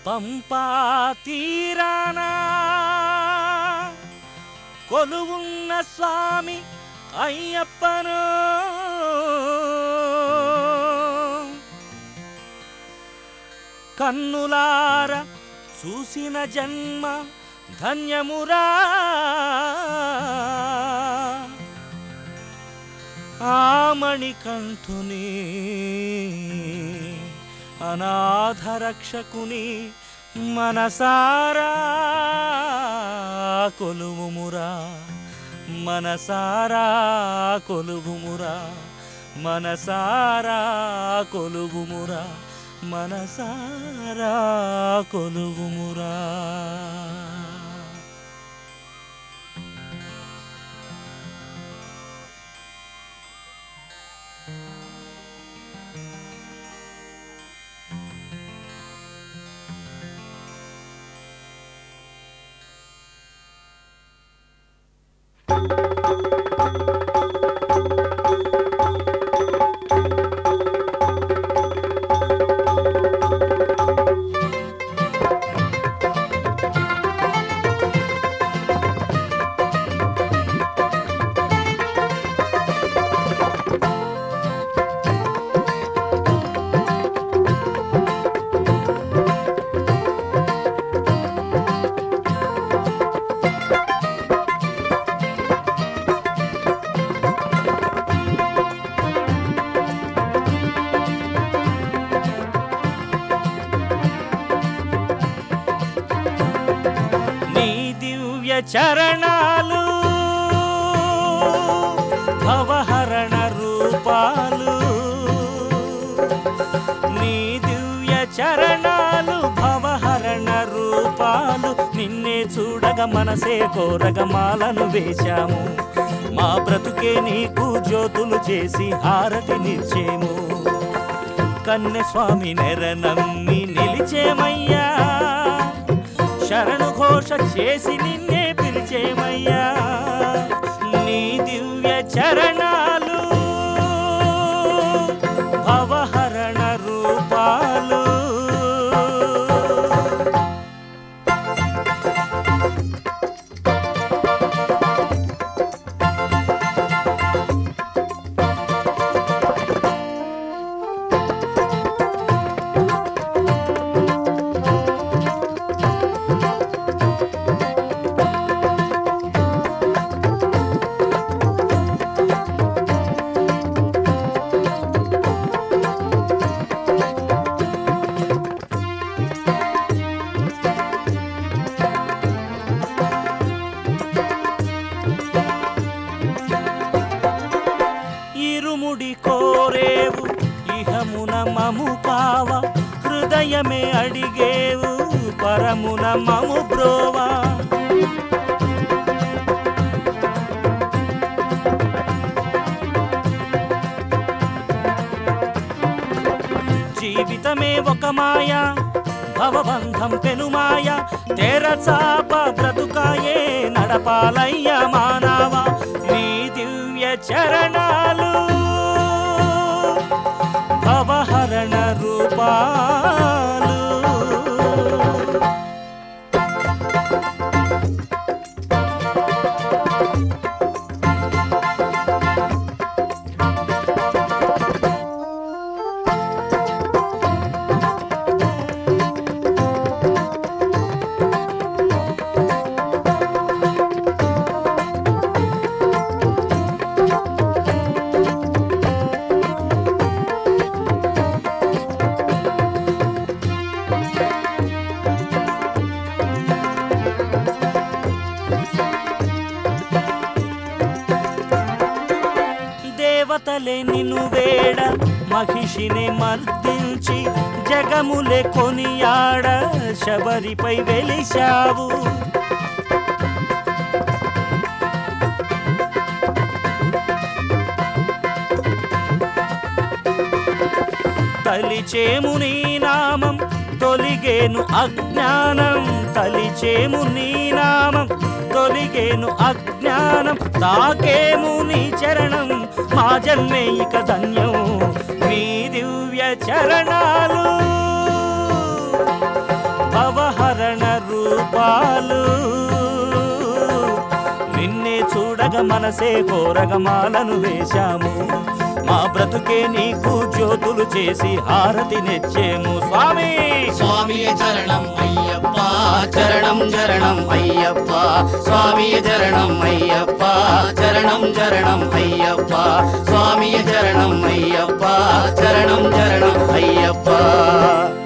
పంపా తీరానా కొలువున్న స్వామి అయ్యప్పను కన్నులార చూసిన జన్మ ధన్యమురా ఆమణికంఠుని అనాథరక్షకుని మనసారా కొలువుమురా మనసారా కొలువుమురా మనసారా కొలువుమురా మనసారా కొలువుమురా నీ దివ్య చరణాలు భవహరణ రూపాలు నీ దివ్య చరణాలు భవహరణ రూపాలు నిన్నే చూడగ మనసే కోరగ మాలను వేశాము మా బ్రతుకే నీకు జ్యోతులు చేసి హారతినిచ్చేము కన్నె స్వామి నెర నమ్మి నిలిచేమయ్యా శరణు ఘోష చేసి నిన్నే పిలిచేమయ్యా నీ దివ్య చరణాలు భవహరణ రూపాలు ఇరుముడి కోరేవు ఇహమున మము కావ హృదయమే అడిగేవు పరమున మము బ్రోవా జీవితమే ఒక మాయ భవబంధం పెనుమాయ తెరచాప బ్రతుకాయే నడపాలయ్య మానవా నీ దివ్య చరణాలు భవహరణ రూపాలు దేవతలే నిన్ను వేడ మహిషిని మర్దించి జగములే కొనియాడ శబరిపై వెలిశావు తలిచేము నీ నామం తొలిగేను అజ్ఞానం తలిచేము నీ నామం తొలిగేను అజ్ఞానం తాకేము నీ చరణం మా జన్మే ఇక ధన్యం నీ దివ్య చరణాలు పాలు నిన్నే చూడగ మనసే కోరగమాలను వేశాము మా బ్రతుకే నీకు జ్యోతులు చేసి హారతి నెచ్చేము స్వామి స్వామియ చరణం అయ్యప్ప చరణం చరణం అయ్యప్ప స్వామియ చరణం అయ్యప్ప చరణం చరణం అయ్యప్ప స్వామియ చరణం అయ్యప్ప చరణం చరణం అయ్యప్ప